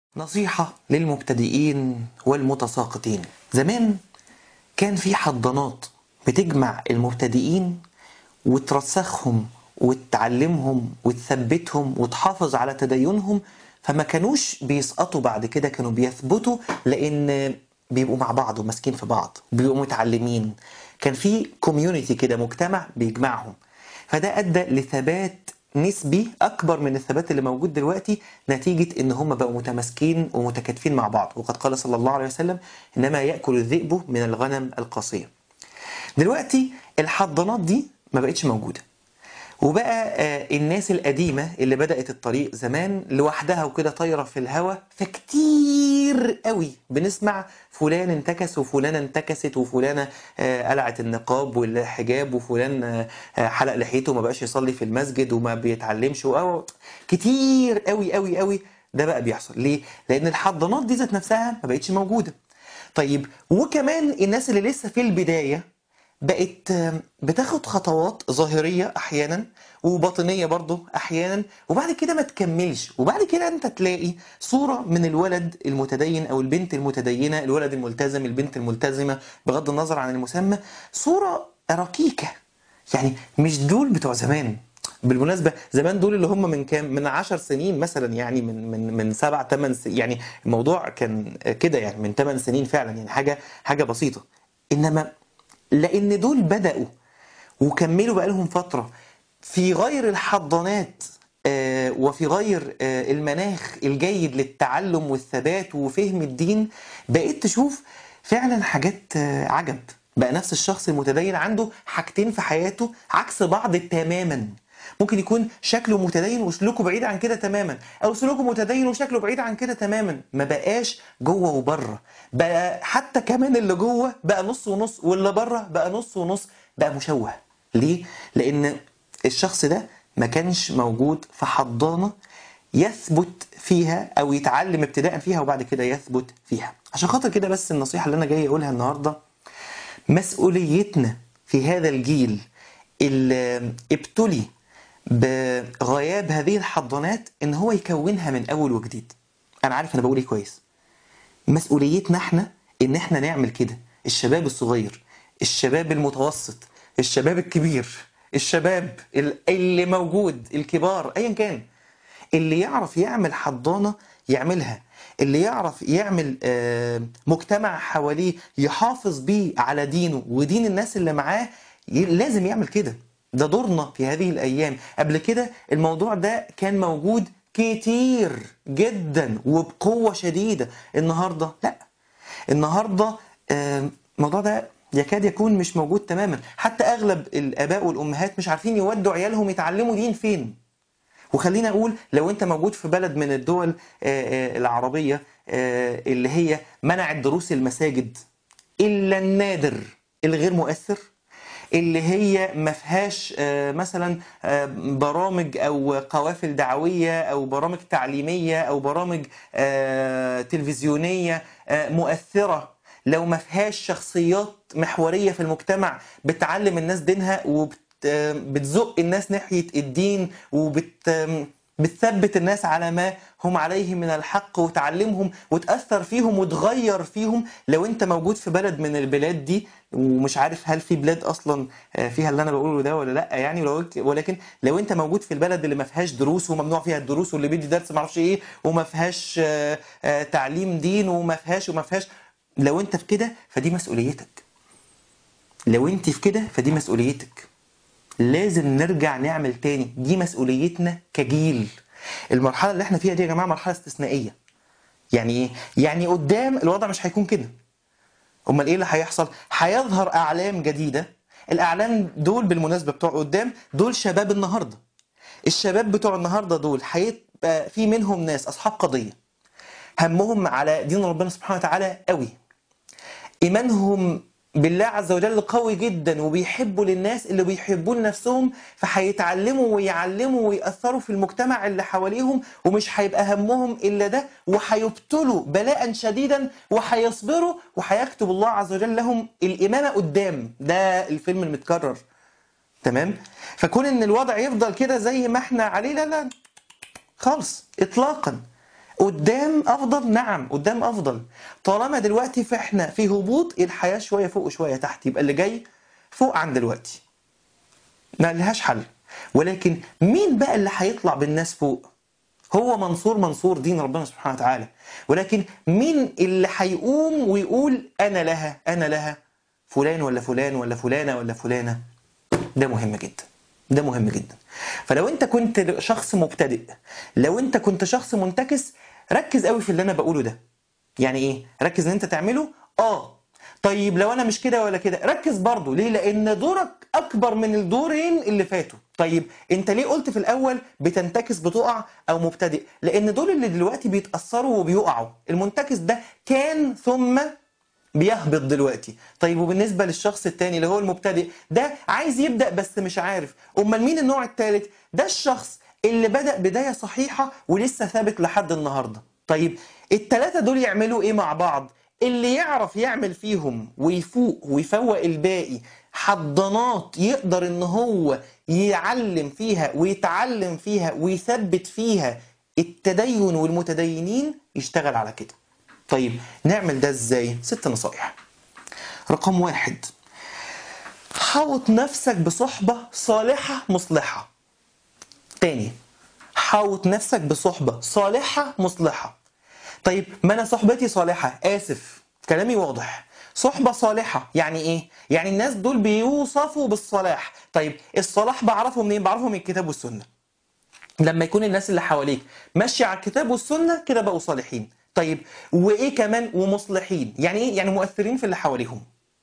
نصيحة للمبتدئين والمتساقطين زمان كان في حضانات بتجمع المبتدئين وترسخهم وتعلمهم وتثبتهم وتحافظ على تدينهم فما كانوش بيسقطوا بعد كده كانوا بيثبتوا لان بيبقوا مع بعض وماسكين في بعض بيبقوا متعلمين كان في كوميونتي كده مجتمع بيجمعهم فده ادى لثبات نسبي اكبر من الثبات اللي موجود دلوقتي نتيجه ان هم بقوا متماسكين ومتكاتفين مع بعض وقد قال صلى الله عليه وسلم انما ياكل الذئب من الغنم القاسيه دلوقتي الحضانات دي ما بقتش موجوده وبقى آه، الناس القديمة اللي بدأت الطريق زمان لوحدها وكده طايرة في الهوا فكتير قوي بنسمع فلان انتكس وفلانة انتكست وفلانة آه، قلعت النقاب والحجاب وفلان آه، آه، حلق لحيته وما بقاش يصلي في المسجد وما بيتعلمش أو كتير قوي قوي قوي ده بقى بيحصل ليه؟ لأن الحضانات دي ذات نفسها ما بقتش موجودة طيب وكمان الناس اللي لسه في البداية بقت بتاخد خطوات ظاهرية أحيانا وباطنية برضه أحيانا وبعد كده ما تكملش وبعد كده أنت تلاقي صورة من الولد المتدين أو البنت المتدينة الولد الملتزم البنت الملتزمة بغض النظر عن المسمى صورة ركيكة يعني مش دول بتوع زمان بالمناسبة زمان دول اللي هم من كام من عشر سنين مثلا يعني من من من سبع ثمان سنين يعني الموضوع كان كده يعني من ثمان سنين فعلا يعني حاجة حاجة بسيطة إنما لان دول بداوا وكملوا بقالهم فتره في غير الحضانات آه، وفي غير آه، المناخ الجيد للتعلم والثبات وفهم الدين بقيت تشوف فعلا حاجات آه، عجب بقى نفس الشخص المتدين عنده حاجتين في حياته عكس بعض تماما ممكن يكون شكله متدين وسلوكه بعيد عن كده تماما او سلوكه متدين وشكله بعيد عن كده تماما ما بقاش جوه وبره بقى حتى كمان اللي جوه بقى نص ونص واللي بره بقى نص ونص بقى مشوه ليه لان الشخص ده ما كانش موجود في حضانه يثبت فيها او يتعلم ابتداء فيها وبعد كده يثبت فيها عشان خاطر كده بس النصيحه اللي انا جاي اقولها النهارده مسؤوليتنا في هذا الجيل اللي ابتلي بغياب هذه الحضانات ان هو يكونها من اول وجديد انا عارف انا بقول ايه كويس مسؤوليتنا احنا ان احنا نعمل كده الشباب الصغير الشباب المتوسط الشباب الكبير الشباب ال- اللي موجود الكبار ايا كان اللي يعرف يعمل حضانة يعملها اللي يعرف يعمل آه، مجتمع حواليه يحافظ بيه على دينه ودين الناس اللي معاه ي- لازم يعمل كده ده دورنا في هذه الأيام قبل كده الموضوع ده كان موجود كتير جدا وبقوة شديدة النهاردة لا النهاردة آه، الموضوع ده يكاد يكون مش موجود تماما حتى أغلب الآباء والأمهات مش عارفين يودوا عيالهم يتعلموا دين فين وخلينا اقول لو انت موجود في بلد من الدول آه، آه، العربيه آه، اللي هي منعت دروس المساجد الا النادر الغير مؤثر اللي هي ما فيهاش آه، مثلا آه، برامج او قوافل دعويه او برامج تعليميه او برامج آه، تلفزيونيه آه، مؤثره لو ما فيهاش شخصيات محوريه في المجتمع بتعلم الناس دينها وبت بتزق الناس ناحيه الدين وبت بتثبت الناس على ما هم عليه من الحق وتعلمهم وتأثر فيهم وتغير فيهم لو انت موجود في بلد من البلاد دي ومش عارف هل في بلاد اصلا آه، فيها اللي انا بقوله ده ولا لا يعني ولو قلت- ولكن لو انت موجود في البلد اللي ما فيهاش دروس وممنوع فيها الدروس واللي بيدي درس ما اعرفش ايه وما فيهاش آه، آه، تعليم دين وما فيهاش وما فيهاش لو انت في كده فدي مسؤوليتك لو انت في كده فدي مسؤوليتك لازم نرجع نعمل تاني دي مسؤوليتنا كجيل المرحلة اللي احنا فيها دي يا جماعة مرحلة استثنائية يعني ايه؟ يعني قدام الوضع مش هيكون كده امال ايه اللي هيحصل هيظهر اعلام جديدة الاعلام دول بالمناسبة بتوع قدام دول شباب النهاردة الشباب بتوع النهاردة دول هيبقى في منهم ناس اصحاب قضية همهم على دين ربنا سبحانه وتعالى قوي ايمانهم بالله عز وجل قوي جدا وبيحبوا للناس اللي بيحبوا لنفسهم فهيتعلموا ويعلموا ويأثروا في المجتمع اللي حواليهم ومش هيبقى همهم إلا ده وهيبتلوا بلاء شديدا وهيصبروا وهيكتب الله عز وجل لهم الإمامة قدام ده الفيلم المتكرر تمام فكون ان الوضع يفضل كده زي ما احنا عليه لا لا خالص اطلاقا قدام افضل نعم قدام افضل طالما دلوقتي فاحنا في هبوط الحياه شويه فوق وشويه تحت يبقى اللي جاي فوق عن دلوقتي ما لهاش حل ولكن مين بقى اللي هيطلع بالناس فوق هو منصور منصور دين ربنا سبحانه وتعالى ولكن مين اللي هيقوم ويقول انا لها انا لها فلان ولا فلان ولا فلانه ولا فلانه ده مهم جدا ده مهم جدا فلو انت كنت شخص مبتدئ لو انت كنت شخص منتكس ركز قوي في اللي انا بقوله ده يعني ايه ركز ان انت تعمله اه طيب لو انا مش كده ولا كده ركز برضه ليه لان دورك اكبر من الدورين اللي فاتوا طيب انت ليه قلت في الاول بتنتكس بتقع او مبتدئ لان دول اللي دلوقتي بيتاثروا وبيقعوا المنتكس ده كان ثم بيهبط دلوقتي طيب وبالنسبه للشخص التاني اللي هو المبتدئ ده عايز يبدا بس مش عارف امال مين النوع الثالث ده الشخص اللي بدا بدايه صحيحه ولسه ثابت لحد النهارده طيب الثلاثه دول يعملوا ايه مع بعض اللي يعرف يعمل فيهم ويفوق ويفوق الباقي حضانات يقدر ان هو يعلم فيها ويتعلم فيها ويثبت فيها التدين والمتدينين يشتغل على كده طيب نعمل ده ازاي ست نصائح رقم واحد حوط نفسك بصحبة صالحة مصلحة تاني حوط نفسك بصحبة صالحة مصلحة طيب ما انا صحبتي صالحة اسف كلامي واضح صحبة صالحة يعني ايه؟ يعني الناس دول بيوصفوا بالصلاح طيب الصلاح بعرفه منين؟ بعرفه من الكتاب والسنة لما يكون الناس اللي حواليك ماشية على الكتاب والسنة كده بقوا صالحين طيب وايه كمان ومصلحين يعني ايه يعني مؤثرين في اللي حواليهم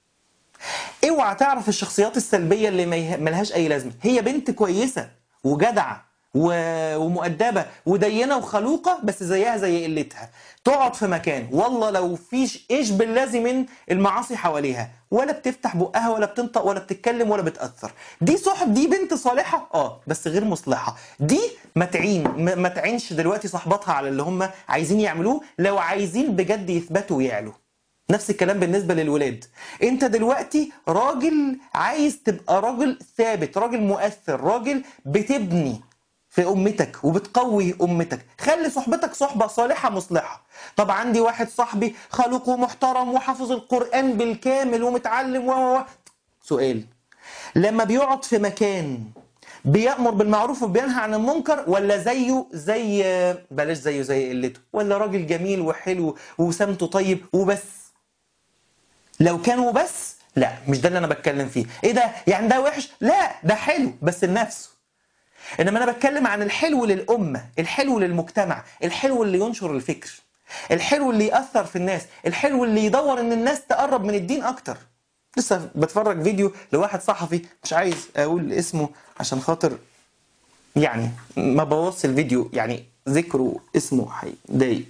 اوعى تعرف الشخصيات السلبيه اللي ملهاش اي لازمه هي بنت كويسه وجدعه ومؤدبه ودينه وخلوقه بس زيها زي قلتها تقعد في مكان والله لو فيش ايش باللازم من المعاصي حواليها ولا بتفتح بقها ولا بتنطق ولا بتتكلم ولا بتاثر دي صاحب دي بنت صالحه اه بس غير مصلحه دي ما تعين ما تعينش دلوقتي صاحباتها على اللي هم عايزين يعملوه لو عايزين بجد يثبتوا ويعلوا نفس الكلام بالنسبة للولاد انت دلوقتي راجل عايز تبقى راجل ثابت راجل مؤثر راجل بتبني في امتك وبتقوي امتك خلي صحبتك صحبه صالحه مصلحه طب عندي واحد صاحبي خلوق ومحترم وحافظ القران بالكامل ومتعلم و سؤال لما بيقعد في مكان بيأمر بالمعروف وبينهى عن المنكر ولا زيه زي بلاش زيه زي قلته ولا راجل جميل وحلو وسمته طيب وبس لو كان وبس لا مش ده اللي انا بتكلم فيه ايه ده يعني ده وحش لا ده حلو بس لنفسه انما انا بتكلم عن الحلو للامه الحلو للمجتمع الحلو اللي ينشر الفكر الحلو اللي ياثر في الناس الحلو اللي يدور ان الناس تقرب من الدين اكتر لسه بتفرج فيديو لواحد صحفي مش عايز اقول اسمه عشان خاطر يعني ما بوظش الفيديو يعني ذكره اسمه هيضايق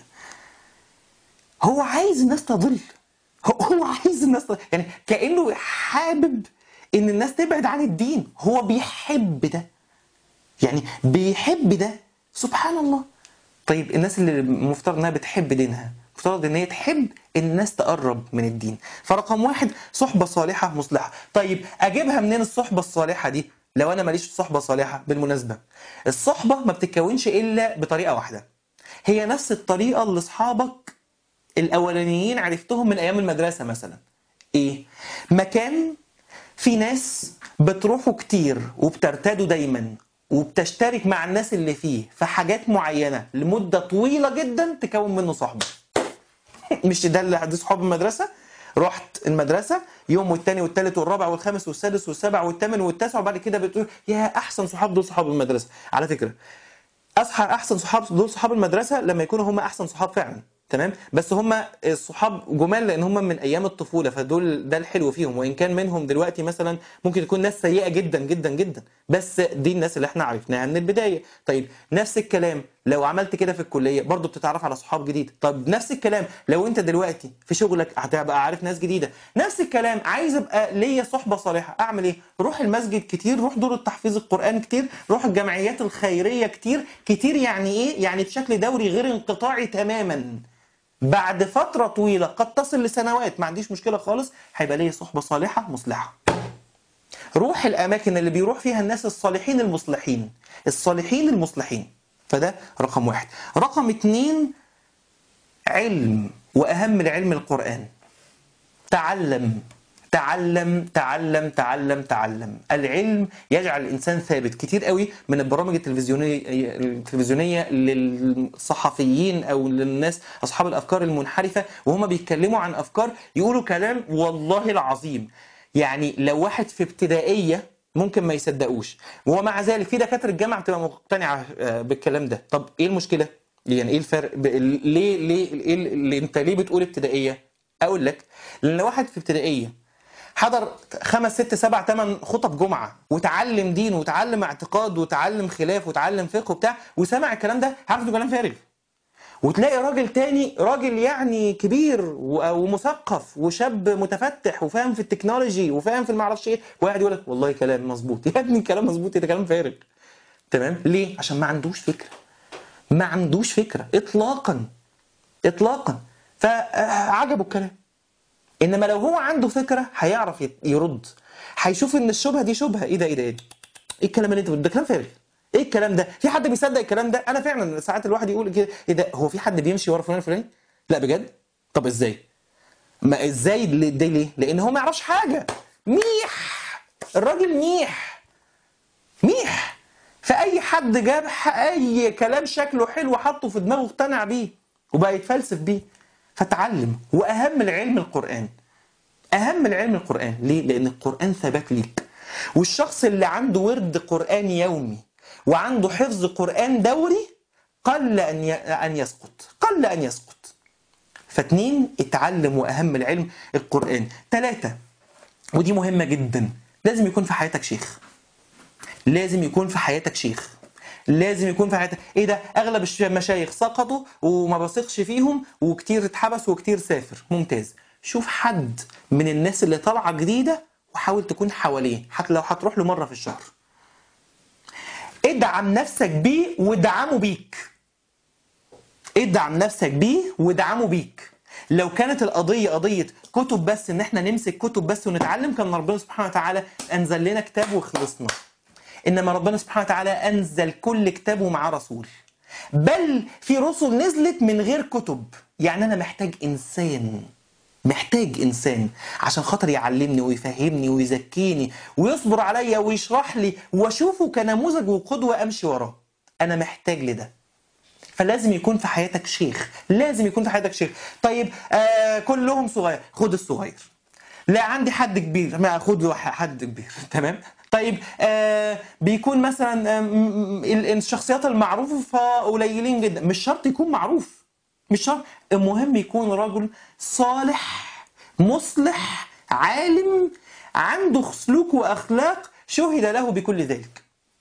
هو عايز الناس تضل هو عايز الناس تضل. يعني كانه حابب ان الناس تبعد عن الدين هو بيحب ده يعني بيحب ده سبحان الله طيب الناس اللي المفترض انها بتحب دينها مفترض ان هي تحب الناس تقرب من الدين فرقم واحد صحبة صالحة مصلحة طيب اجيبها منين الصحبة الصالحة دي لو انا ماليش صحبة صالحة بالمناسبة الصحبة ما بتتكونش الا بطريقة واحدة هي نفس الطريقة اللي اصحابك الاولانيين عرفتهم من ايام المدرسة مثلا ايه مكان في ناس بتروحوا كتير وبترتادوا دايما وبتشترك مع الناس اللي فيه في حاجات معينه لمده طويله جدا تكون منه صحبه مش ده اللي دي صحاب المدرسه رحت المدرسه يوم والتاني والتالت والرابع والخامس والسادس والسابع والثامن والتاسع وبعد كده بتقول يا احسن صحاب دول صحاب المدرسه على فكره اصحى احسن صحاب دول صحاب المدرسه لما يكونوا هم احسن صحاب فعلا تمام بس هم الصحاب جمال لان هم من ايام الطفوله فدول ده الحلو فيهم وان كان منهم دلوقتي مثلا ممكن تكون ناس سيئه جدا جدا جدا بس دي الناس اللي احنا عرفناها من البدايه طيب نفس الكلام لو عملت كده في الكليه برضه بتتعرف على صحاب جديد طب نفس الكلام لو انت دلوقتي في شغلك هتبقى عارف ناس جديده نفس الكلام عايز ابقى ليا صحبه صالحه اعمل ايه روح المسجد كتير روح دور التحفيظ القران كتير روح الجمعيات الخيريه كتير كتير يعني ايه يعني بشكل دوري غير انقطاعي تماما بعد فترة طويلة قد تصل لسنوات ما عنديش مشكلة خالص هيبقى ليا صحبة صالحة مصلحة روح الأماكن اللي بيروح فيها الناس الصالحين المصلحين الصالحين المصلحين فده رقم واحد رقم اتنين علم واهم العلم القران تعلم تعلم تعلم تعلم تعلم العلم يجعل الانسان ثابت كتير قوي من البرامج التلفزيونيه التلفزيونيه للصحفيين او للناس اصحاب الافكار المنحرفه وهم بيتكلموا عن افكار يقولوا كلام والله العظيم يعني لو واحد في ابتدائيه ممكن ما يصدقوش ومع ذلك في دكاتره الجامعه بتبقى مقتنعه آه، بالكلام ده طب ايه المشكله يعني ايه الفرق ب- ليه ليه ايه اللي انت ليه بتقول ابتدائيه اقول لك لان واحد في ابتدائيه حضر خمس ست سبع ثمان خطب جمعه وتعلم دين وتعلم اعتقاد وتعلم خلاف وتعلم فقه وبتاع وسمع الكلام ده عارف انه كلام فارغ وتلاقي راجل تاني راجل يعني كبير و- ومثقف وشاب متفتح وفاهم في التكنولوجي وفاهم في المعرفش ايه وقاعد يقول لك والله كلام مظبوط يا ابني كلام مظبوط إيه ده كلام فارغ تمام ليه عشان ما عندوش فكره ما عندوش فكره اطلاقا اطلاقا فعجبه الكلام انما لو هو عنده فكره هيعرف يت- يرد هيشوف ان الشبهه دي شبهه ايه ده ايه ده ايه ده؟ ايه الكلام اللي انت بتقوله ده كلام فارغ ايه الكلام ده في حد بيصدق الكلام ده انا فعلا ساعات الواحد يقول كده ايه ده هو في حد بيمشي ورا فلان الفلاني لا بجد طب ازاي ما ازاي ليه- ده ليه لان هو ما يعرفش حاجه ميح الراجل ميح ميح فاي حد جاب ح- اي كلام شكله حلو حطه في دماغه اقتنع بيه وبقى يتفلسف بيه فتعلم واهم العلم القران اهم العلم القران ليه لان القران ثبات ليك والشخص اللي عنده ورد قران يومي وعنده حفظ قران دوري قل ان ي- ان يسقط قل ان يسقط فاتنين اتعلم واهم العلم القران ثلاثه ودي مهمه جدا لازم يكون في حياتك شيخ لازم يكون في حياتك شيخ لازم يكون في حياتك ايه ده اغلب الش- المشايخ سقطوا وما بثقش فيهم وكتير اتحبس وكتير سافر ممتاز شوف حد من الناس اللي طالعه جديده وحاول تكون حواليه حتى لو هتروح له مره في الشهر ادعم نفسك بيه وادعمه بيك ادعم نفسك بيه وادعمه بيك لو كانت القضية قضية كتب بس ان احنا نمسك كتب بس ونتعلم كان ربنا سبحانه وتعالى انزل لنا كتاب وخلصنا انما ربنا سبحانه وتعالى انزل كل كتاب ومعاه رسول بل في رسل نزلت من غير كتب يعني انا محتاج انسان محتاج انسان عشان خاطر يعلمني ويفهمني ويزكيني ويصبر عليا ويشرح لي واشوفه كنموذج وقدوه امشي وراه انا محتاج لده فلازم يكون في حياتك شيخ لازم يكون في حياتك شيخ طيب آه كلهم صغير خد الصغير لا عندي حد كبير ما خد له ح- حد كبير تمام طيب آه بيكون مثلا آم، ال- الشخصيات المعروفة قليلين جدا مش شرط يكون معروف مش شرط المهم يكون رجل صالح مصلح عالم عنده سلوك واخلاق شهد له بكل ذلك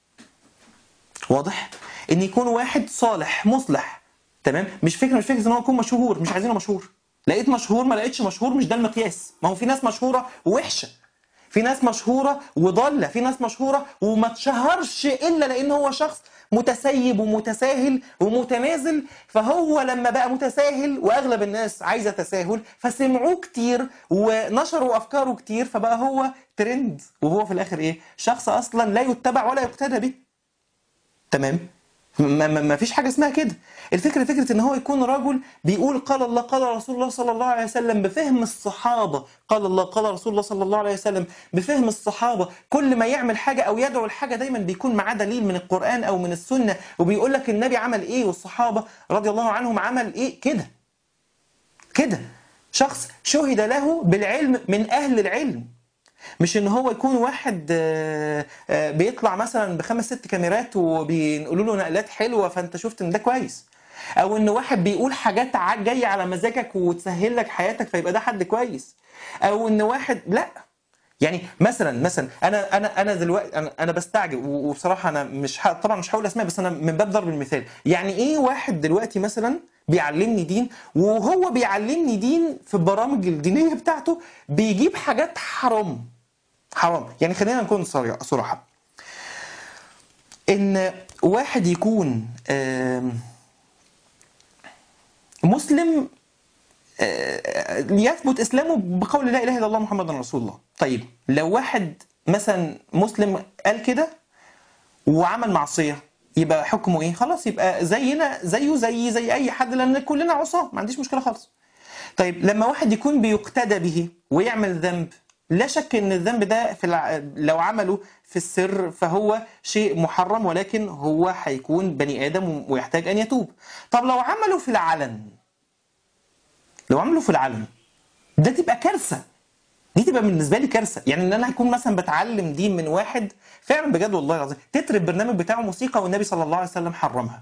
واضح ان يكون واحد صالح مصلح تمام مش فكره مش فكره ان هو يكون مشهور مش عايزينه مشهور لقيت مشهور ما لقيتش مشهور مش ده المقياس ما هو في ناس مشهوره وحشه في ناس مشهوره وضاله في ناس مشهوره وما اتشهرش الا لان هو شخص متسيب ومتساهل ومتنازل فهو لما بقى متساهل واغلب الناس عايزه تساهل فسمعوه كتير ونشروا افكاره كتير فبقى هو ترند وهو في الاخر ايه شخص اصلا لا يتبع ولا يقتدى به تمام ما, ما, ما فيش حاجه اسمها كده الفكره فكره ان هو يكون رجل بيقول قال الله قال رسول الله صلى الله عليه وسلم بفهم الصحابه قال الله قال رسول الله صلى الله عليه وسلم بفهم الصحابه كل ما يعمل حاجه او يدعو لحاجه دايما بيكون معاه دليل من القران او من السنه وبيقول لك النبي عمل ايه والصحابه رضي الله عنهم عمل ايه كده كده شخص شهد له بالعلم من اهل العلم مش ان هو يكون واحد آه، آه، بيطلع مثلا بخمس ست كاميرات وبينقلوا له نقلات حلوه فانت شفت ان ده كويس او ان واحد بيقول حاجات ع- جايه على مزاجك وتسهل لك حياتك فيبقى ده حد كويس او ان واحد لا يعني مثلا مثلا انا انا انا دلوقتي انا انا بستعجب و- وبصراحه انا مش ه... طبعا مش هقول اسماء بس انا من باب ضرب المثال يعني ايه واحد دلوقتي مثلا بيعلمني دين وهو بيعلمني دين في البرامج الدينيه بتاعته بيجيب حاجات حرام حرام يعني خلينا نكون صريح- صراحة ان واحد يكون آم، مسلم آه، يثبت اسلامه بقول لا اله الا الله محمد رسول الله طيب لو واحد مثلا مسلم قال كده وعمل معصيه يبقى حكمه ايه خلاص يبقى زينا زيه زي زي اي حد لان كلنا عصاه ما عنديش مشكله خالص طيب لما واحد يكون بيقتدى به ويعمل ذنب لا شك ان الذنب ده في الع... لو عمله في السر فهو شيء محرم ولكن هو هيكون بني ادم ويحتاج ان يتوب طب لو عمله في العلن لو عمله في العلن ده تبقى كارثه دي تبقى بالنسبه لي كارثه يعني ان انا اكون مثلا بتعلم دين من واحد فعلا بجد والله العظيم تتر البرنامج بتاعه موسيقى والنبي صلى الله عليه وسلم حرمها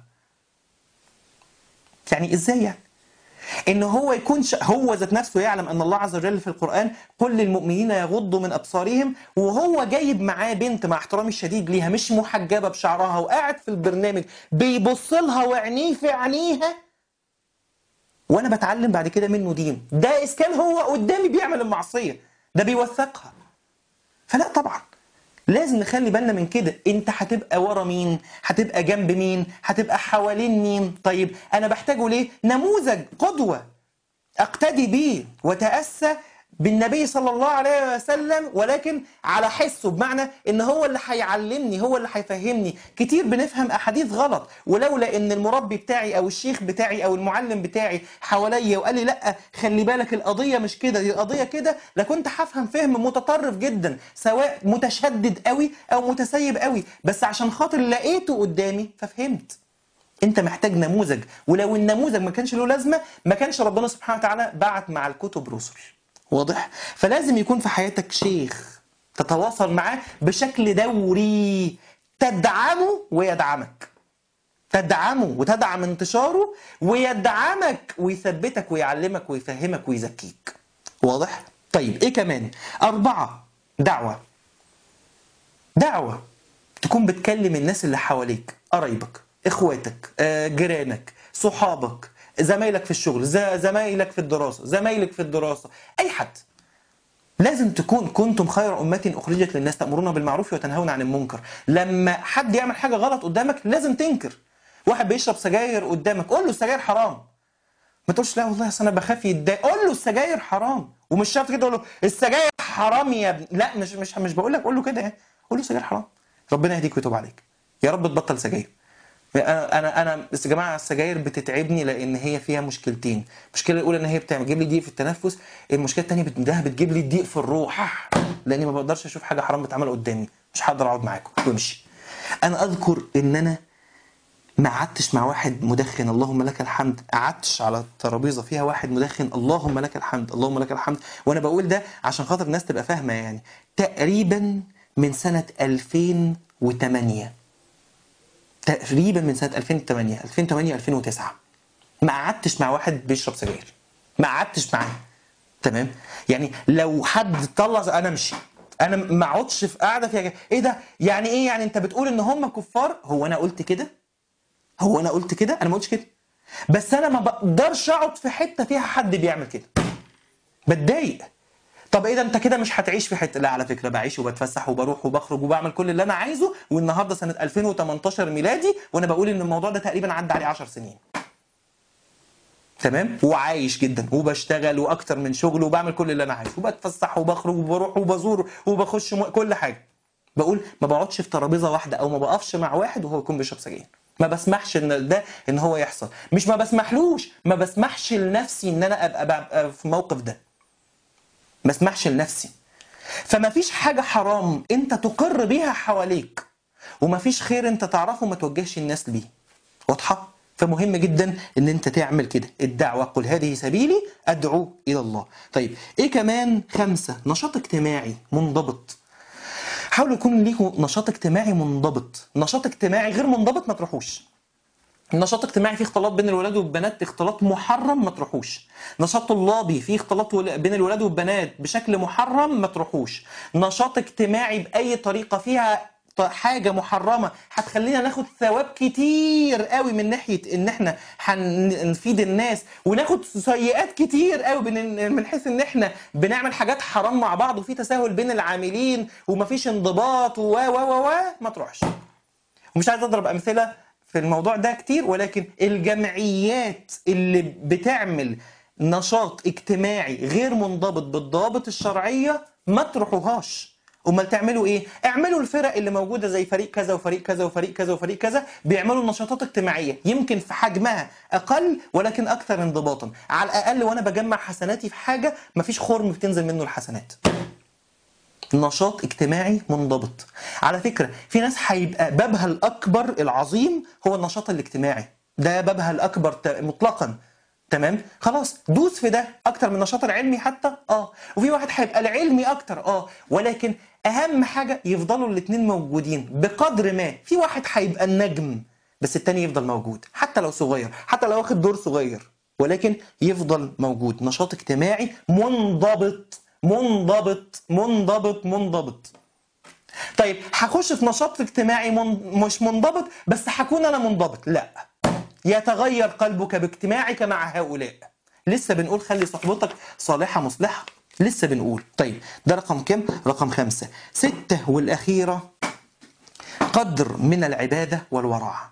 يعني ازاي يعني ان هو يكون ش... هو ذات نفسه يعلم ان الله عز وجل في القران قل للمؤمنين يغضوا من ابصارهم وهو جايب معاه بنت مع احترامي الشديد ليها مش محجبه بشعرها وقاعد في البرنامج بيبص لها وعينيه في عينيها وانا بتعلم بعد كده منه دين ده اذا كان هو قدامي بيعمل المعصيه ده بيوثقها فلا طبعا لازم نخلي بالنا من كده انت هتبقى ورا مين هتبقى جنب مين هتبقى حوالين مين طيب انا بحتاجه ليه نموذج قدوة اقتدي بيه وتأسى بالنبي صلى الله عليه وسلم ولكن على حسه بمعنى ان هو اللي هيعلمني هو اللي هيفهمني كتير بنفهم احاديث غلط ولولا ان المربي بتاعي او الشيخ بتاعي او المعلم بتاعي حواليا وقال لي لا خلي بالك القضيه مش كده دي القضيه كده لكنت هفهم فهم متطرف جدا سواء متشدد قوي او متسيب قوي بس عشان خاطر لقيته قدامي ففهمت انت محتاج نموذج ولو النموذج ما كانش له لازمه ما كانش ربنا سبحانه وتعالى بعت مع الكتب رسل واضح فلازم يكون في حياتك شيخ تتواصل معاه بشكل دوري تدعمه ويدعمك تدعمه وتدعم انتشاره ويدعمك ويثبتك ويعلمك ويفهمك ويزكيك واضح طيب ايه كمان اربعة دعوة دعوة تكون بتكلم الناس اللي حواليك قرايبك اخواتك آه، جيرانك صحابك زمايلك في الشغل ز- زمايلك في الدراسة زمايلك في الدراسة أي حد لازم تكون كنتم خير أمة أخرجت للناس تأمرون بالمعروف وتنهون عن المنكر لما حد يعمل حاجة غلط قدامك لازم تنكر واحد بيشرب سجاير قدامك قول له السجاير حرام ما تقولش لا والله أصل انا بخاف يتضايق قول له السجاير حرام ومش شرط كده تقول له السجاير حرام يا ابني لا مش مش مش بقول لك قول له كده يعني قول له السجاير حرام ربنا يهديك ويتوب عليك يا رب تبطل سجاير انا انا انا بس يا جماعه السجاير بتتعبني لان هي فيها مشكلتين المشكله الاولى ان هي بتجيب لي ضيق في التنفس المشكله الثانيه انها بتجيب لي ضيق في الروح لاني ما بقدرش اشوف حاجه حرام بتعمل قدامي مش هقدر اقعد معاكم وامشي انا اذكر ان انا ما قعدتش مع واحد مدخن اللهم لك الحمد قعدتش على الترابيزه فيها واحد مدخن اللهم لك الحمد اللهم لك الحمد وانا بقول ده عشان خاطر الناس تبقى فاهمه يعني تقريبا من سنه 2008 تقريبا من سنه 2008 2008 2009 ما قعدتش مع واحد بيشرب سجاير ما قعدتش معاه تمام يعني لو حد طلع انا امشي انا ما اقعدش في قاعده فيها ايه ده يعني ايه يعني انت بتقول ان هم كفار هو انا قلت كده هو انا قلت كده انا ما قلتش كده بس انا ما بقدرش اقعد في حته فيها حد بيعمل كده بتضايق طب ايه ده انت كده مش هتعيش في حته لا على فكره بعيش وبتفسح وبروح وبخرج وبعمل كل اللي انا عايزه والنهارده سنه 2018 ميلادي وانا بقول ان الموضوع ده تقريبا عدى عليه 10 سنين تمام وعايش جدا وبشتغل واكتر من شغل وبعمل كل اللي انا عايزه وبتفسح وبخرج وبروح وبزور وبخش م... كل حاجه بقول ما بقعدش في ترابيزه واحده او ما بقفش مع واحد وهو يكون بيشرب سجاير ما بسمحش ان ده ان هو يحصل مش ما بسمحلوش ما بسمحش لنفسي ان انا ابقى, أبقى في الموقف ده ما اسمحش لنفسي فما فيش حاجة حرام انت تقر بيها حواليك وما فيش خير انت تعرفه ما توجهش الناس ليه واضحة؟ فمهم جدا ان انت تعمل كده الدعوة قل هذه سبيلي ادعو الى الله طيب ايه كمان خمسة نشاط اجتماعي منضبط حاولوا يكون ليكم نشاط اجتماعي منضبط نشاط اجتماعي غير منضبط ما تروحوش نشاط اجتماعي فيه اختلاط بين الولاد والبنات اختلاط محرم ما تروحوش نشاط طلابي فيه اختلاط ول- بين الولاد والبنات بشكل محرم ما تروحوش نشاط اجتماعي باي طريقه فيها ط- حاجه محرمه هتخلينا ناخد ثواب كتير قوي من ناحيه ان احنا هنفيد الناس وناخد سيئات كتير قوي من من حيث ان احنا بنعمل حاجات حرام مع بعض وفي تساهل بين العاملين ومفيش انضباط و و و و ما تروحش ومش عايز اضرب امثله في الموضوع ده كتير ولكن الجمعيات اللي بتعمل نشاط اجتماعي غير منضبط بالضوابط الشرعيه ما تروحوهاش امال تعملوا ايه اعملوا الفرق اللي موجوده زي فريق كذا وفريق كذا وفريق كذا وفريق كذا بيعملوا نشاطات اجتماعيه يمكن في حجمها اقل ولكن اكثر انضباطا على الاقل وانا بجمع حسناتي في حاجه مفيش خرم بتنزل منه الحسنات نشاط اجتماعي منضبط على فكرة في ناس هيبقى بابها الأكبر العظيم هو النشاط الاجتماعي ده بابها الأكبر ت- مطلقا تمام خلاص دوس في ده اكتر من النشاط العلمي حتى اه وفي واحد هيبقى العلمي اكتر اه ولكن اهم حاجه يفضلوا الاثنين موجودين بقدر ما في واحد هيبقى النجم بس التاني يفضل موجود حتى لو صغير حتى لو واخد دور صغير ولكن يفضل موجود نشاط اجتماعي منضبط منضبط منضبط منضبط طيب هخش في نشاط اجتماعي من... مش منضبط بس هكون انا منضبط لا يتغير قلبك باجتماعك مع هؤلاء لسه بنقول خلي صحبتك صالحة مصلحة لسه بنقول طيب ده رقم كم رقم خمسة ستة والأخيرة قدر من العبادة والورع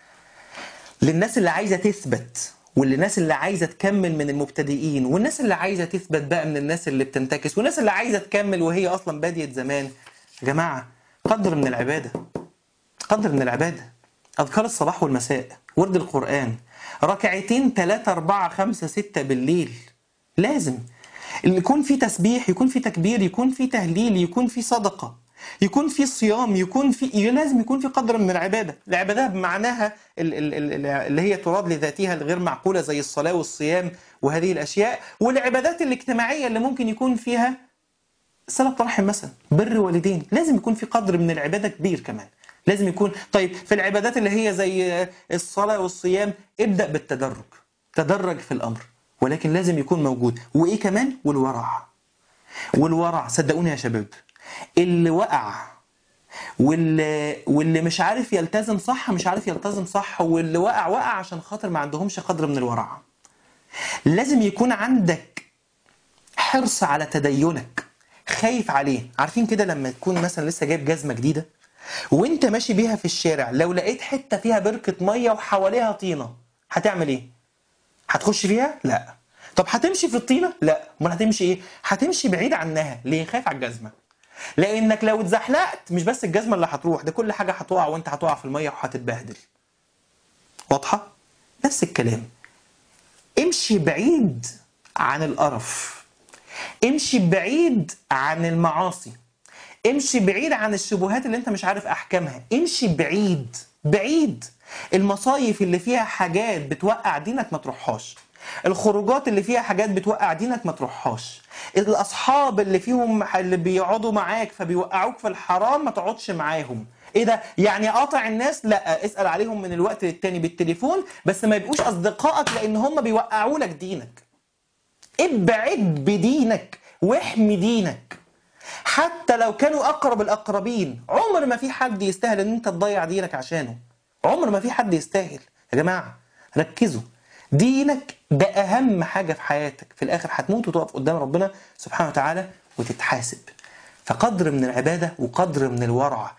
للناس اللي عايزة تثبت والناس اللي عايزة تكمل من المبتدئين والناس اللي عايزة تثبت بقى من الناس اللي بتنتكس والناس اللي عايزة تكمل وهي أصلا بادية زمان يا جماعة قدر من العبادة قدر من العبادة أذكار الصباح والمساء ورد القرآن ركعتين ثلاثة أربعة خمسة ستة بالليل لازم اللي يكون في تسبيح يكون في تكبير يكون في تهليل يكون في صدقة يكون في صيام يكون في لازم يكون في قدر من العبادة العبادة بمعناها ال- ال- ال- اللي هي تراد لذاتها الغير معقولة زي الصلاة والصيام وهذه الأشياء والعبادات الاجتماعية اللي ممكن يكون فيها صلة رحم مثلا بر والدين لازم يكون في قدر من العبادة كبير كمان لازم يكون طيب في العبادات اللي هي زي الصلاة والصيام ابدأ بالتدرج تدرج في الأمر ولكن لازم يكون موجود وإيه كمان والورع والورع صدقوني يا شباب اللي وقع واللي واللي مش عارف يلتزم صح مش عارف يلتزم صح واللي وقع وقع عشان خاطر ما عندهمش قدر من الورع لازم يكون عندك حرص على تدينك خايف عليه عارفين كده لما تكون مثلا لسه جايب جزمه جديده وانت ماشي بيها في الشارع لو لقيت حته فيها بركه ميه وحواليها طينه هتعمل ايه هتخش فيها لا طب هتمشي في الطينه لا امال هتمشي ايه هتمشي بعيد عنها ليه خايف على الجزمه لانك لو اتزحلقت مش بس الجزمه اللي هتروح ده كل حاجه هتقع وانت هتقع في الميه وهتتبهدل واضحه نفس الكلام امشي بعيد عن القرف امشي بعيد عن المعاصي امشي بعيد عن الشبهات اللي انت مش عارف احكامها امشي بعيد بعيد المصايف اللي فيها حاجات بتوقع دينك ما تروحهاش الخروجات اللي فيها حاجات بتوقع دينك ما تروحهاش الاصحاب اللي فيهم اللي بيقعدوا معاك فبيوقعوك في الحرام ما تقعدش معاهم ايه ده يعني قاطع الناس لا اسال عليهم من الوقت للتاني بالتليفون بس ما يبقوش اصدقائك لان هم بيوقعوا لك دينك ابعد بدينك واحمي دينك حتى لو كانوا اقرب الاقربين عمر ما في حد يستاهل ان انت تضيع دينك عشانه عمر ما في حد يستاهل يا جماعه ركزوا دينك ده اهم حاجه في حياتك في الاخر هتموت وتقف قدام ربنا سبحانه وتعالى وتتحاسب فقدر من العباده وقدر من الورع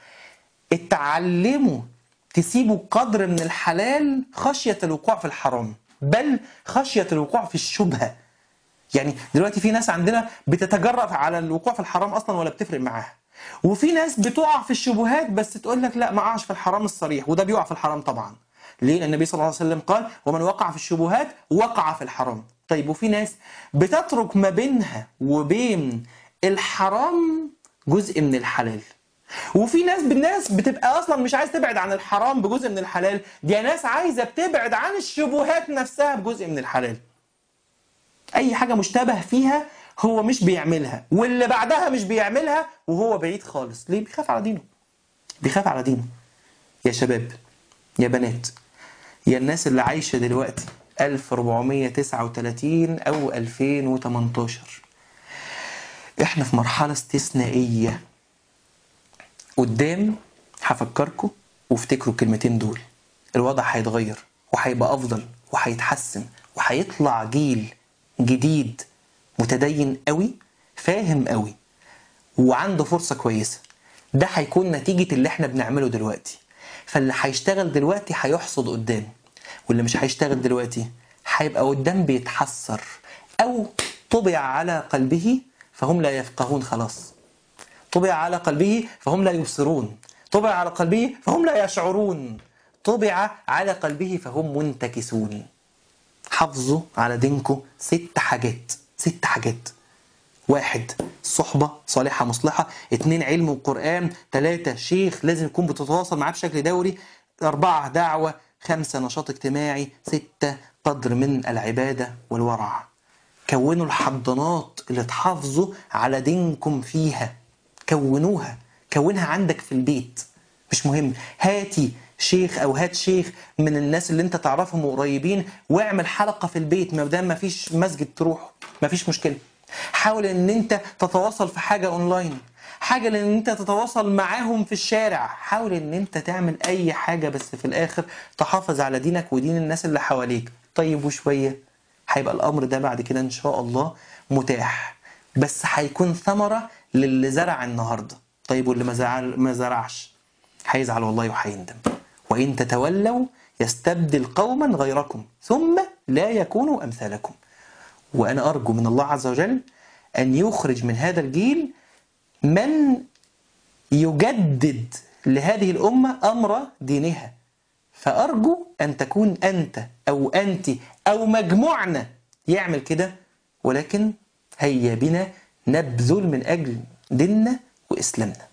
اتعلموا تسيبوا قدر من الحلال خشيه الوقوع في الحرام بل خشيه الوقوع في الشبهه يعني دلوقتي في ناس عندنا بتتجرأ على الوقوع في الحرام اصلا ولا بتفرق معاها وفي ناس بتقع في الشبهات بس تقول لك لا ما اقعش في الحرام الصريح وده بيقع في الحرام طبعا ليه لأن النبي صلى الله عليه وسلم قال ومن وقع في الشبهات وقع في الحرام طيب وفي ناس بتترك ما بينها وبين الحرام جزء من الحلال وفي ناس بالناس بتبقى اصلا مش عايز تبعد عن الحرام بجزء من الحلال دي ناس عايزه بتبعد عن الشبهات نفسها بجزء من الحلال اي حاجه مشتبه فيها هو مش بيعملها واللي بعدها مش بيعملها وهو بعيد خالص ليه بيخاف على دينه بيخاف على دينه يا شباب يا بنات يا الناس اللي عايشه دلوقتي 1439 او 2018 احنا في مرحله استثنائيه قدام هفكركم وافتكروا الكلمتين دول الوضع هيتغير وهيبقى افضل وهيتحسن وهيطلع جيل جديد متدين قوي فاهم قوي وعنده فرصه كويسه ده هيكون نتيجه اللي احنا بنعمله دلوقتي فاللي هيشتغل دلوقتي هيحصد قدام واللي مش هيشتغل دلوقتي هيبقى قدام بيتحسر او طبع على قلبه فهم لا يفقهون خلاص طبع على قلبه فهم لا يبصرون طبع على قلبه فهم لا يشعرون طبع على قلبه فهم منتكسون حافظوا على دينكم ست حاجات ست حاجات واحد صحبة صالحة مصلحة اتنين علم وقرآن تلاتة شيخ لازم يكون بتتواصل معاه بشكل دوري أربعة دعوة خمسة نشاط اجتماعي ستة قدر من العبادة والورع كونوا الحضانات اللي تحافظوا على دينكم فيها كونوها كونها عندك في البيت مش مهم هاتي شيخ او هات شيخ من الناس اللي انت تعرفهم وقريبين واعمل حلقه في البيت ما دام ما فيش مسجد تروح ما فيش مشكله حاول ان انت تتواصل في حاجه اونلاين حاجه ان انت تتواصل معاهم في الشارع حاول ان انت تعمل اي حاجه بس في الاخر تحافظ على دينك ودين الناس اللي حواليك طيب وشويه هيبقى الامر ده بعد كده ان شاء الله متاح بس هيكون ثمره للي زرع النهارده طيب واللي ما زرع ما زرعش هيزعل والله وهيندم وان تتولوا يستبدل قوما غيركم ثم لا يكونوا امثالكم وانا ارجو من الله عز وجل ان يخرج من هذا الجيل من يجدد لهذه الامه امر دينها فارجو ان تكون انت او انت او مجموعنا يعمل كده ولكن هيا بنا نبذل من اجل ديننا واسلامنا